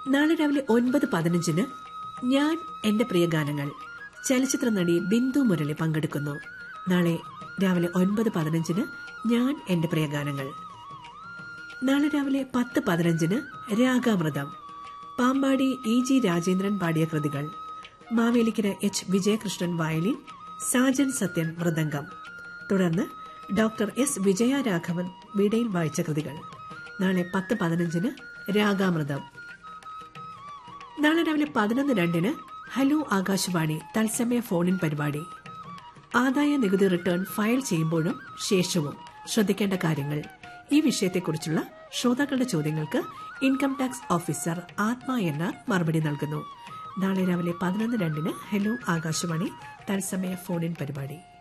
നാളെ രാവിലെ ഒൻപത് പതിനഞ്ചിന് ഞാൻ എന്റെ പ്രിയ ഗാനങ്ങൾ ചലച്ചിത്ര നടി ബിന്ദു മുരളി പങ്കെടുക്കുന്നു നാളെ രാവിലെ ഒൻപത് പതിനഞ്ചിന് ഞാൻ എന്റെ പ്രിയ ഗാനങ്ങൾ നാളെ രാവിലെ പത്ത് പതിനഞ്ചിന് രാഗാമൃതം പാമ്പാടി ഇ ജി രാജേന്ദ്രൻ പാടിയ കൃതികൾ മാവേലിക്കര എച്ച് വിജയകൃഷ്ണൻ വയലിൻ സാജൻ സത്യൻ മൃദംഗം തുടർന്ന് ഡോക്ടർ എസ് വിജയരാഘവൻ വീടയിൽ വായിച്ച കൃതികൾ നാളെ പത്ത് പതിനഞ്ചിന് രാഗാമൃതം നാളെ രാവിലെ പതിനൊന്ന് രണ്ടിന് ഹലോ ആകാശവാണി തത്സമയ ഫോണിൻ പരിപാടി ആദായ നികുതി റിട്ടേൺ ഫയൽ ചെയ്യുമ്പോഴും ശേഷവും ശ്രദ്ധിക്കേണ്ട കാര്യങ്ങൾ ഈ വിഷയത്തെക്കുറിച്ചുള്ള ശ്രോതാക്കളുടെ ചോദ്യങ്ങൾക്ക് ഇൻകം ടാക്സ് ഓഫീസർ ആത്മ എന്ന മറുപടി നൽകുന്നു നാളെ രാവിലെ പതിനൊന്ന് രണ്ടിന് ഹലോ ആകാശവാണി തത്സമയ ഫോണിൻ പരിപാടി